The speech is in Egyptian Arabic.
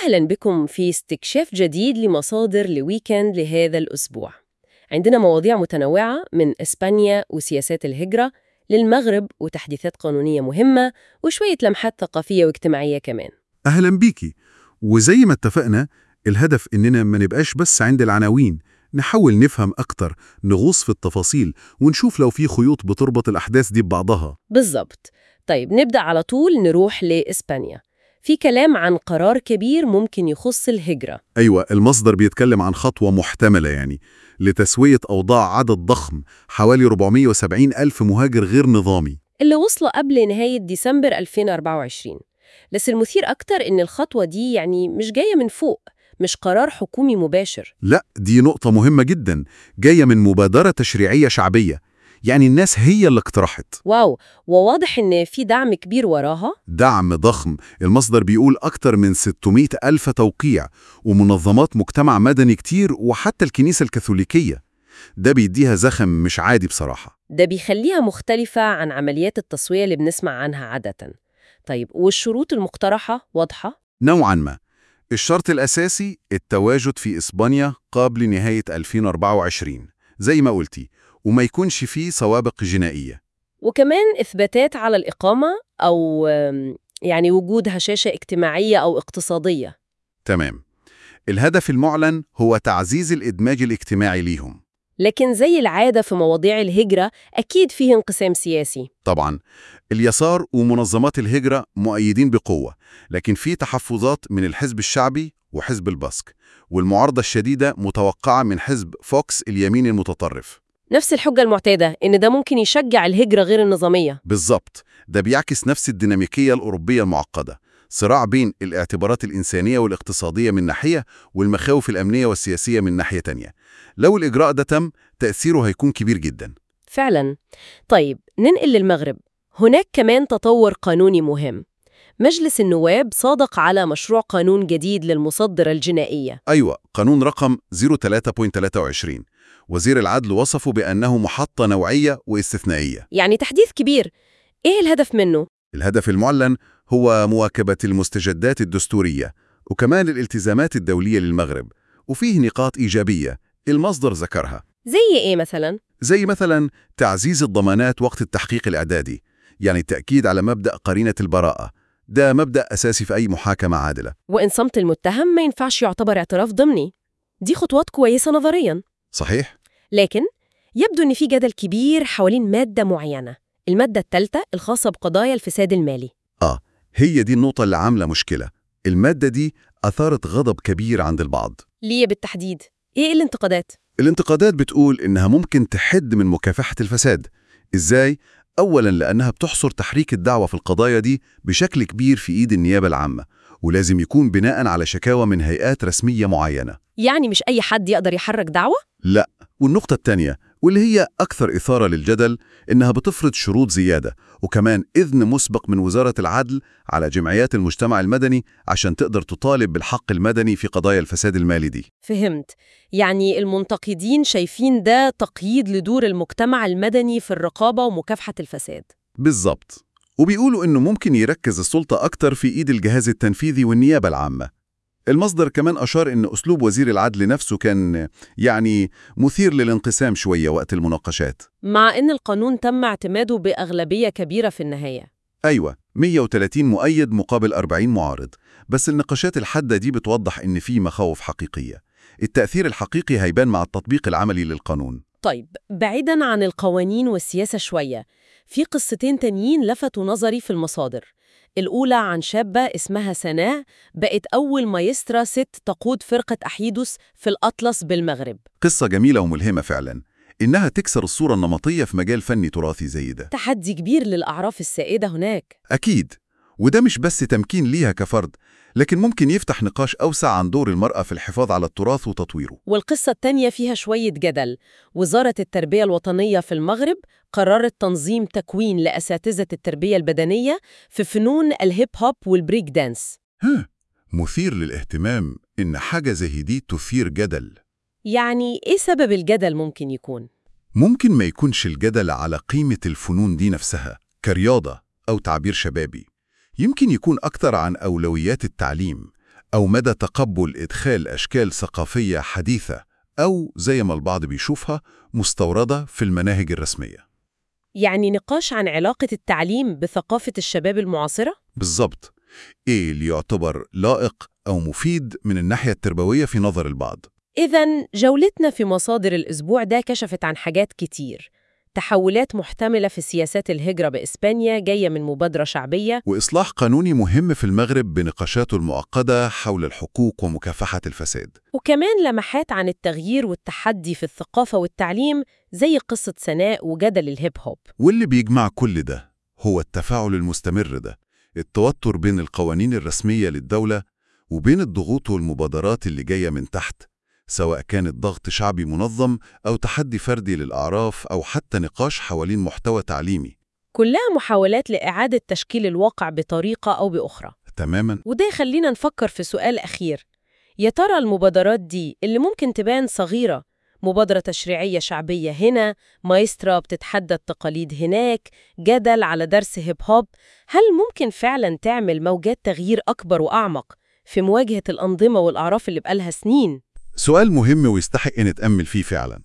أهلا بكم في استكشاف جديد لمصادر لويكند لهذا الأسبوع عندنا مواضيع متنوعة من إسبانيا وسياسات الهجرة للمغرب وتحديثات قانونية مهمة وشوية لمحات ثقافية واجتماعية كمان أهلا بيكي وزي ما اتفقنا الهدف إننا ما نبقاش بس عند العناوين نحاول نفهم أكتر نغوص في التفاصيل ونشوف لو في خيوط بتربط الأحداث دي ببعضها بالظبط طيب نبدأ على طول نروح لإسبانيا في كلام عن قرار كبير ممكن يخص الهجرة أيوة المصدر بيتكلم عن خطوة محتملة يعني لتسوية أوضاع عدد ضخم حوالي 470 ألف مهاجر غير نظامي اللي وصلوا قبل نهاية ديسمبر 2024 بس المثير أكتر إن الخطوة دي يعني مش جاية من فوق مش قرار حكومي مباشر لا دي نقطة مهمة جدا جاية من مبادرة تشريعية شعبية يعني الناس هي اللي اقترحت واو وواضح إن في دعم كبير وراها دعم ضخم المصدر بيقول أكتر من 600 ألف توقيع ومنظمات مجتمع مدني كتير وحتى الكنيسة الكاثوليكية ده بيديها زخم مش عادي بصراحة ده بيخليها مختلفة عن عمليات التسوية اللي بنسمع عنها عادة طيب والشروط المقترحة واضحة؟ نوعا ما الشرط الأساسي التواجد في إسبانيا قبل نهاية 2024 زي ما قلتي وما يكونش فيه سوابق جنائية وكمان إثباتات على الإقامة أو آم، يعني وجود هشاشة اجتماعية أو اقتصادية تمام الهدف المعلن هو تعزيز الإدماج الاجتماعي ليهم لكن زي العادة في مواضيع الهجرة أكيد فيه انقسام سياسي طبعا اليسار ومنظمات الهجرة مؤيدين بقوة لكن في تحفظات من الحزب الشعبي وحزب الباسك والمعارضة الشديدة متوقعة من حزب فوكس اليمين المتطرف نفس الحجة المعتادة إن ده ممكن يشجع الهجرة غير النظامية بالظبط ده بيعكس نفس الديناميكية الأوروبية المعقدة صراع بين الاعتبارات الإنسانية والاقتصادية من ناحية والمخاوف الأمنية والسياسية من ناحية تانية لو الإجراء ده تم تأثيره هيكون كبير جدا فعلا طيب ننقل للمغرب هناك كمان تطور قانوني مهم مجلس النواب صادق على مشروع قانون جديد للمصدرة الجنائية أيوة قانون رقم 03.23 وزير العدل وصفه بأنه محطة نوعية واستثنائية يعني تحديث كبير إيه الهدف منه؟ الهدف المعلن هو مواكبة المستجدات الدستورية وكمان الالتزامات الدولية للمغرب وفيه نقاط إيجابية المصدر ذكرها زي إيه مثلا؟ زي مثلا تعزيز الضمانات وقت التحقيق الإعدادي يعني التأكيد على مبدأ قرينة البراءة ده مبدأ أساسي في أي محاكمة عادلة وإن صمت المتهم ما ينفعش يعتبر اعتراف ضمني دي خطوات كويسة نظريا صحيح؟ لكن يبدو إن في جدل كبير حوالين مادة معينة المادة الثالثة الخاصة بقضايا الفساد المالي آه هي دي النقطة اللي عاملة مشكلة المادة دي أثارت غضب كبير عند البعض ليه بالتحديد؟ إيه الانتقادات؟ الانتقادات بتقول إنها ممكن تحد من مكافحة الفساد إزاي؟ أولاً لأنها بتحصر تحريك الدعوة في القضايا دي بشكل كبير في إيد النيابة العامة ولازم يكون بناء على شكاوى من هيئات رسمية معينة يعني مش أي حد يقدر يحرك دعوة؟ لا والنقطة الثانية واللي هي أكثر إثارة للجدل إنها بتفرض شروط زيادة وكمان إذن مسبق من وزارة العدل على جمعيات المجتمع المدني عشان تقدر تطالب بالحق المدني في قضايا الفساد المالي دي فهمت يعني المنتقدين شايفين ده تقييد لدور المجتمع المدني في الرقابة ومكافحة الفساد بالظبط وبيقولوا إنه ممكن يركز السلطة أكتر في إيد الجهاز التنفيذي والنيابة العامة المصدر كمان أشار إن أسلوب وزير العدل نفسه كان يعني مثير للانقسام شوية وقت المناقشات مع إن القانون تم اعتماده بأغلبية كبيرة في النهاية أيوة 130 مؤيد مقابل 40 معارض بس النقاشات الحادة دي بتوضح إن في مخاوف حقيقية التأثير الحقيقي هيبان مع التطبيق العملي للقانون طيب بعيداً عن القوانين والسياسة شوية في قصتين تانيين لفتوا نظري في المصادر الأولى عن شابة اسمها سناء بقت أول مايسترا ست تقود فرقة أحيدوس في الأطلس بالمغرب قصة جميلة وملهمة فعلا إنها تكسر الصورة النمطية في مجال فني تراثي زي ده تحدي كبير للأعراف السائدة هناك أكيد وده مش بس تمكين ليها كفرد لكن ممكن يفتح نقاش أوسع عن دور المرأة في الحفاظ على التراث وتطويره والقصة التانية فيها شوية جدل وزارة التربية الوطنية في المغرب قررت تنظيم تكوين لأساتذة التربية البدنية في فنون الهيب هوب والبريك دانس ها مثير للاهتمام إن حاجة زي دي تثير جدل يعني إيه سبب الجدل ممكن يكون؟ ممكن ما يكونش الجدل على قيمة الفنون دي نفسها كرياضة أو تعبير شبابي يمكن يكون أكثر عن أولويات التعليم أو مدى تقبل إدخال أشكال ثقافية حديثة أو زي ما البعض بيشوفها مستوردة في المناهج الرسمية يعني نقاش عن علاقة التعليم بثقافة الشباب المعاصرة؟ بالظبط إيه اللي يعتبر لائق أو مفيد من الناحية التربوية في نظر البعض إذا جولتنا في مصادر الأسبوع ده كشفت عن حاجات كتير تحولات محتملة في سياسات الهجرة بإسبانيا جاية من مبادرة شعبية وإصلاح قانوني مهم في المغرب بنقاشاته المعقدة حول الحقوق ومكافحة الفساد وكمان لمحات عن التغيير والتحدي في الثقافة والتعليم زي قصة سناء وجدل الهيب هوب واللي بيجمع كل ده هو التفاعل المستمر ده التوتر بين القوانين الرسمية للدولة وبين الضغوط والمبادرات اللي جاية من تحت سواء كانت ضغط شعبي منظم أو تحدي فردي للأعراف أو حتى نقاش حوالين محتوى تعليمي كلها محاولات لإعادة تشكيل الواقع بطريقة أو بأخرى تماما وده يخلينا نفكر في سؤال أخير يا ترى المبادرات دي اللي ممكن تبان صغيرة مبادرة تشريعية شعبية هنا مايسترا بتتحدى التقاليد هناك جدل على درس هيب هوب هل ممكن فعلا تعمل موجات تغيير أكبر وأعمق في مواجهة الأنظمة والأعراف اللي بقالها سنين؟ سؤال مهم ويستحق نتأمل فيه فعلا